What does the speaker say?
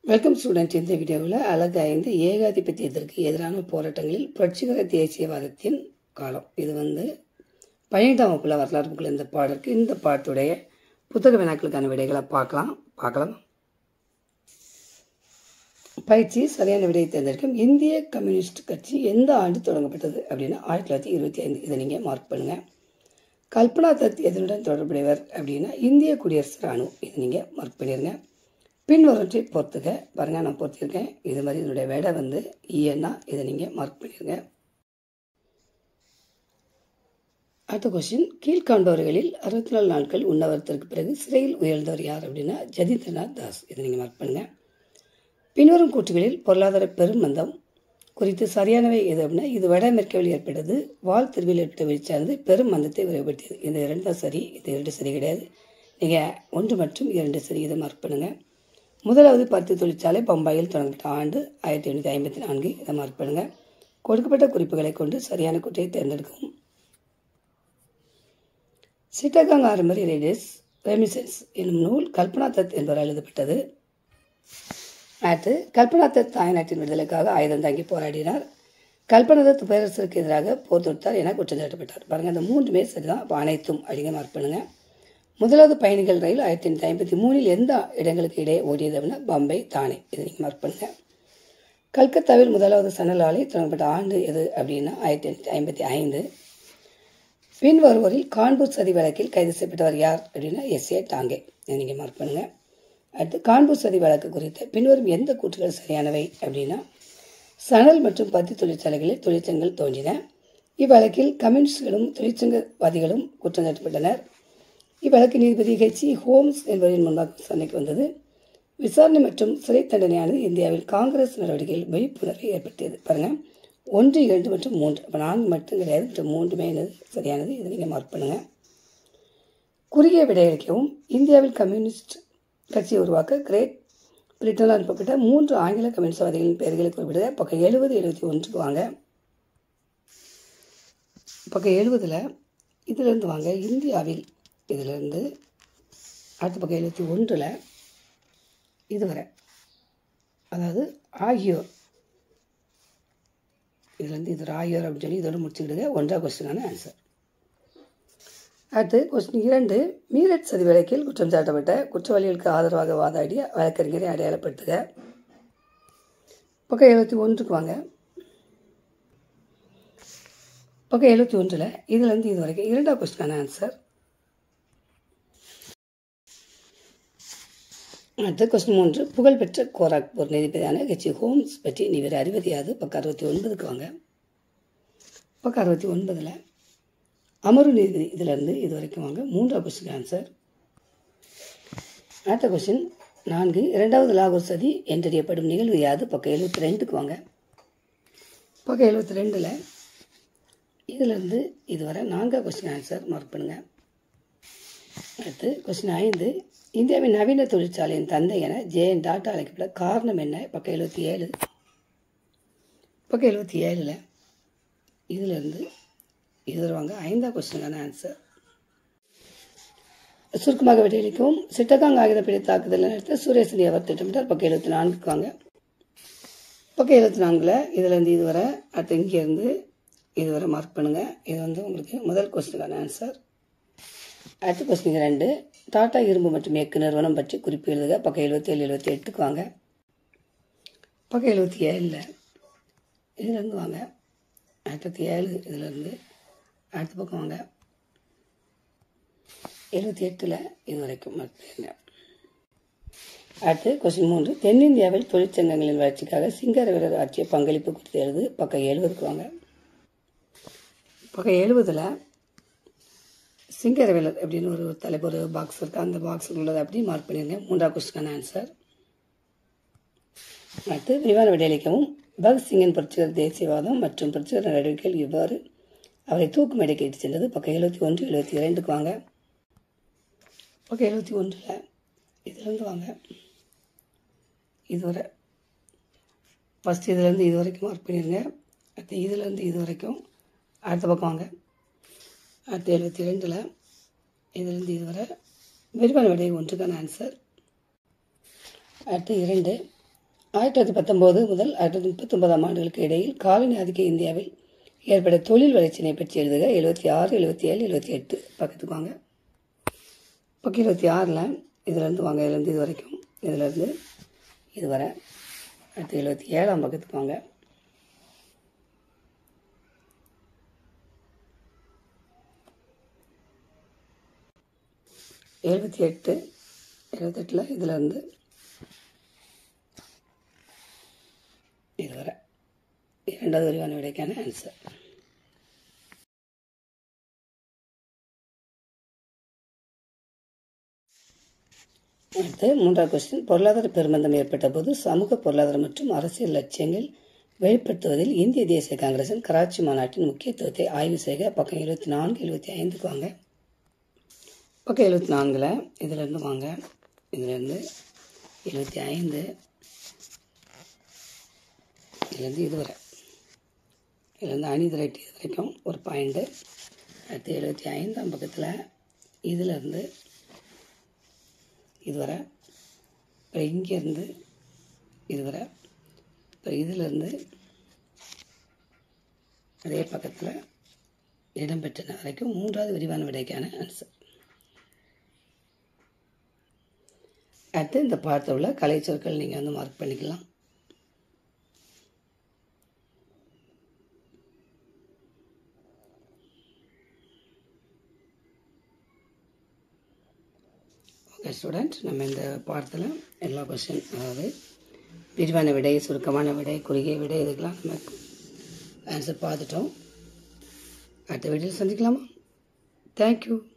welcome student இந்த வீடியோவில் அழகு ஐந்து ஏகாதிபத்தியத்திற்கு எதிரான போராட்டங்களில் புரட்சிகர தேசியவாதத்தின் காலம் இது வந்து பன்னிரெண்டாம் வகுப்புல வரலாறு புக்கில் இந்த பாடம் இருக்குது இந்த பாடத்துடைய புத்தக வினாக்களுக்கான விடைகளை பார்க்கலாம் பார்க்கலாம் பயிற்சி சரியான விடையை தேர்ந்தெடுக்கும் இந்திய கம்யூனிஸ்ட் கட்சி எந்த ஆண்டு தொடங்கப்பட்டது அப்படின்னா ஆயிரத்தி தொள்ளாயிரத்தி இருபத்தி ஐந்து இதை நீங்கள் மார்க் பண்ணுங்கள் கல்பனா தத் எதனுடன் தொடர்புடையவர் அப்படின்னா இந்திய குடியரசு ராணுவம் இது நீங்கள் மார்க் பண்ணிடுங்க பின்வரவற்றை பொறுத்துக்க பாருங்க நான் பொறுத்திருக்கேன் இது மாதிரி இதனுடைய விடை வந்து இஎன்னா இதை நீங்கள் மார்க் பண்ணிடுங்க அடுத்த கொஸ்டின் கீழ்காண்பவர்களில் அறுபத்தி நாலு நாட்கள் உண்ணவரத்திற்கு பிறகு சிறையில் உயர்ந்தவர் யார் அப்படின்னா ஜதீந்திரநாத் தாஸ் இதை நீங்கள் மார்க் பண்ணுங்கள் பின்வரும் கூற்றுகளில் பொருளாதார பெருமந்தம் குறித்து சரியானவை எது அப்படின்னா இது வட அமெரிக்காவில் ஏற்பட்டது வால் திருவில் ஏற்பட்ட வீழ்ச்சியானது பெரும் மந்தத்தை விரைவுபடுத்தியது இந்த இரண்டு தான் சரி இது இரண்டு சரி கிடையாது நீங்கள் ஒன்று மற்றும் இரண்டு சரி இதை மார்க் பண்ணுங்கள் முதலாவது பருத்தி தொழிற்சாலை பம்பாயில் தொடங்கப்பட்ட ஆண்டு ஆயிரத்தி எண்ணூற்றி ஐம்பத்தி நான்கு இதை மார்க் பண்ணுங்கள் கொடுக்கப்பட்ட குறிப்புகளை கொண்டு சரியான குற்றையை தேர்ந்தெடுக்கவும் சிட்டகாங் ஆரம்பரி ரேடியஸ் ரெமிசன்ஸ் என்னும் நூல் கல்பனா தத் என்பவரால் எழுதப்பட்டது அடுத்து கல்பனா தத் தாய்நாட்டின் விடுதலைக்காக ஆயுதம் தாங்கி போராடினார் கல்பனா தத் பேரரசுக்கு எதிராக போர் தொடுத்தார் என குற்றம் சாட்டப்பட்டார் பாருங்கள் அந்த மூன்றுமே சரிதான் அப்போ அனைத்தும் அப்படிங்க மார்க் பண்ணுங்கள் முதலாவது பயணிகள் ரயில் ஆயிரத்தி எண்ணூற்றி ஐம்பத்தி மூணில் எந்த இடங்களுக்கு இடையே ஓடியது அப்படின்னா பம்பை தானே இதை நீங்கள் மார்க் பண்ணுங்கள் கல்கத்தாவில் முதலாவது சணல் ஆலை தொடங்கப்பட்ட ஆண்டு எது அப்படின்னா ஆயிரத்தி எண்ணூற்றி ஐம்பத்தி ஐந்து பின் வருவோரில் கான்பூர் சதி வழக்கில் கைது செய்யப்பட்டவர் யார் அப்படின்னா எஸ் ஏ டாங்கே இதை நீங்கள் மார்க் பண்ணுங்கள் அடுத்து கான்பூர் சதி வழக்கு குறித்த பின்வரும் எந்த கூற்றுகள் சரியானவை அப்படின்னா சணல் மற்றும் பத்தி தொழிற்சாலைகளில் தொழிற்சங்கங்கள் தோன்றின இவ்வழக்கில் கம்யூனிஸ்டுகளும் தொழிற்சங்கவாதிகளும் குற்றம் சாட்டப்பட்டனர் இவ்வழக்கு நீதிபதி ஹெச் ஹோம்ஸ் என்பவரின் முன்பாக விசாரணைக்கு வந்தது விசாரணை மற்றும் சிறை தண்டனையானது இந்தியாவில் காங்கிரஸ் நடவடிக்கையில் விழிப்புணர்வை ஏற்படுத்தியது பாருங்கள் ஒன்று இரண்டு மற்றும் மூன்று அப்போ நான்கு மட்டும் கிடையாது மற்றும் மூன்றுமே என்னது சரியானது இதை நீங்கள் மார்க் பண்ணுங்கள் குறுகிய விடையளிக்கவும் இந்தியாவில் கம்யூனிஸ்ட் கட்சியை உருவாக்க கிரேட் பிரிட்டனில் அனுப்பப்பட்ட மூன்று ஆங்கில கம்யூனிஸ்ட்வாதிகளின் பெயர்களை குறிப்பிடுக பக்கம் எழுபது எழுபத்தி ஒன்றுக்கு வாங்க பக்கம் எழுபதில் இதிலிருந்து வாங்க இந்தியாவில் இதிலிருந்து அடுத்த பக்கம் எழுபத்தி ஒன்றில் இதுவரை அதாவது ஆகியோர் இதுலேருந்து இது ஆகியோர் அப்படின்னு சொல்லி இதோட முடிச்சுக்கிடுங்க ஒன்றாம் கொஸ்டினான ஆன்சர் அடுத்து கொஸ்டின் இரண்டு மீரட் சதி வழக்கில் குற்றம் சாட்டப்பட்ட குற்றவாளிகளுக்கு ஆதரவாக வாதாடிய வழக்கறிஞரை அடையாளப்படுத்துக பக்கம் எழுபத்தி ஒன்றுக்கு வாங்க பக்கம் எழுபத்தி ஒன்றில் இதுலேருந்து இது வரைக்கும் இரண்டாம் கொஸ்டினான ஆன்சர் அடுத்து கொஸ்டின் மூன்று புகழ்பெற்ற கோராக்பூர் நீதிபதியான ஹெச் ஹோம்ஸ் பற்றி நீ வேறு அறிவதியாது பக்கம் அறுபத்தி ஒன்பதுக்கு வாங்க பக்கம் அறுபத்தி ஒன்பதில் அமர்வு நீதிபதி இதிலிருந்து இது வரைக்கும் வாங்க மூன்றாவது கொஸ்டின் ஆன்சர் அடுத்த கொஸ்டின் நான்கு இரண்டாவது லாகூர் சதி என்றறியப்படும் நிகழ்வு யாது பக்கம் எழுபத்தி ரெண்டுக்கு வாங்க பக்கம் எழுபத்தி ரெண்டில் இதிலிருந்து இதுவரை நான்காவது கொஸ்டின் ஆன்சர் மார்க் பண்ணுங்கள் அடுத்து கொஸ்டின் ஐந்து இந்தியாவின் நவீன தொழிற்சாலையின் தந்தை என ஜே என் டாட்டா அழைக்கப்பட்ட காரணம் என்ன பக்கம் எழுபத்தி ஏழு பக்கம் எழுபத்தி ஏழில் இதிலிருந்து இது வருவாங்க ஐந்தாம் கொஸ்டினுக்கான ஆன்சர் சுருக்கமாக விடையளிக்கவும் சிட்டகாங் ஆயுதப்படை தாக்குதல் நடத்த சூரியசனி அவர் திட்டமிட்டார் பக்கம் எழுபத்தி நான்குக்கு வாங்க பக்கம் எழுபத்தி நான்கில் இதுலேருந்து இதுவரை அடுத்து இங்கேருந்து இதுவரை மார்க் பண்ணுங்கள் இது வந்து உங்களுக்கு முதல் கொஸ்டினுக்கான ஆன்சர் அடுத்த கொஸ்டின் ரெண்டு டாடா இரும்பு மற்றும் எக்கு நிறுவனம் பற்றி குறிப்பு எழுதுக பக்கம் எழுபத்தி ஏழு எழுபத்தி எட்டுக்கு வாங்க பக்கம் எழுபத்தி ஏழில் இதுலேருந்து வாங்க அடுத்தத்தி ஏழு இதுலேருந்து அடுத்த பக்கம் வாங்க எழுபத்தி எட்டில் இது வரைக்கும் மறந்துங்க அடுத்து கொஸ்டின் மூன்று தென்னிந்தியாவில் தொழிற்சங்கங்களின் வளர்ச்சிக்காக சிங்கார வீரர் ஆற்றிய பங்களிப்பு குறித்து எழுது பக்கம் எழுபதுக்கு வாங்க பக்கம் எழுபதில் சிங்கரவேலர் அப்படின்னு ஒரு தலைப்பு ஒரு பாக்ஸ் இருக்குது அந்த பாக்ஸில் உள்ளது அப்படி மார்க் பண்ணியிருங்க மூன்றாவது கொஸ்டினான ஆன்சர் அடுத்து விரிவான விடையளிக்கவும் பகத்சிங்கின் புரட்சிகர தேசியவாதம் மற்றும் புரட்சிகர நடவடிக்கைகள் இவ்வாறு அவரை தூக்கு மேடைக்கு இட்டு சென்றது பக்கம் எழுபத்தி ஒன்று எழுபத்தி இரண்டுக்கு வாங்க பக்கம் எழுபத்தி ஒன்றில் இதுலேருந்து வாங்க இதுவரை ஃபஸ்ட் இதுலேருந்து இது வரைக்கும் மார்க் பண்ணிடுங்க அடுத்து இதுலேருந்து இது வரைக்கும் அடுத்த பக்கம் வாங்க அடுத்து எழுபத்தி ரெண்டில் இதுலேருந்து இதுவரை விரிவான விடை ஒன்றுக்கான ஆன்சர் அடுத்து இரண்டு ஆயிரத்தி தொள்ளாயிரத்தி பத்தொம்போது முதல் ஆயிரத்தி தொள்ளாயிரத்தி முப்பத்தொன்பதாம் ஆண்டுகளுக்கு இடையில் காலனி ஆதிக்க இந்தியாவில் ஏற்பட்ட தொழில் வளர்ச்சியினை பற்றி எழுதுக எழுபத்தி ஆறு எழுபத்தி ஏழு எழுபத்தி எட்டு பக்கத்துக்கு வாங்க பக்கம் இருபத்தி ஆறில் இதுலேருந்து வாங்க இதுலேருந்து இது வரைக்கும் இதுலேருந்து இது வரை அடுத்து எழுபத்தி ஏழாம் பக்கத்துக்கு வாங்க எழுபத்தி எட்டு எழுபத்தெட்டில் இதுலேருந்து இது வரை இரண்டாவது விரிவான விடைக்கான ஆன்சர் அடுத்து மூன்றாவது கொஸ்டின் பொருளாதார பெருமந்தம் ஏற்பட்ட போது சமூக பொருளாதார மற்றும் அரசியல் லட்சியங்கள் வெளிப்படுத்துவதில் இந்திய தேசிய காங்கிரசின் கராச்சி மாநாட்டின் முக்கியத்துவத்தை ஆய்வு செய்க பக்கம் எழுபத்தி நான்கு எழுபத்தி ஐந்துக்கு வாங்க பக்கம் எழுபத்தி நான்கில் இதிலேருந்து வாங்க இதிலேருந்து எழுபத்தி ஐந்து இதுலேருந்து இது வரை இதுலேருந்து அணி திரட்டி இது வரைக்கும் ஒரு பாயிண்ட்டு அடுத்து எழுபத்தி ஐந்தாம் பக்கத்தில் இதிலேருந்து இது வரை அப்புறம் இங்கேருந்து இது வரை அப்புறம் இதிலேருந்து அதே பக்கத்தில் இடம்பெற்றன வரைக்கும் மூன்றாவது விரிவான விடைக்கான ஆன்சர் அடுத்து இந்த பாடத்தில் உள்ள கலை சொற்கள் நீங்கள் வந்து மார்க் பண்ணிக்கலாம் ஓகே ஸ்டூடெண்ட் நம்ம இந்த பாடத்தில் எல்லா கொஸ்டின் அதாவது விரிவான விடை சுருக்கமான விடை குறுகிய விடை இதுக்கெல்லாம் நம்ம ஆன்சர் பார்த்துட்டோம் அடுத்த வீடியோவில் சந்திக்கலாமா தேங்க்யூ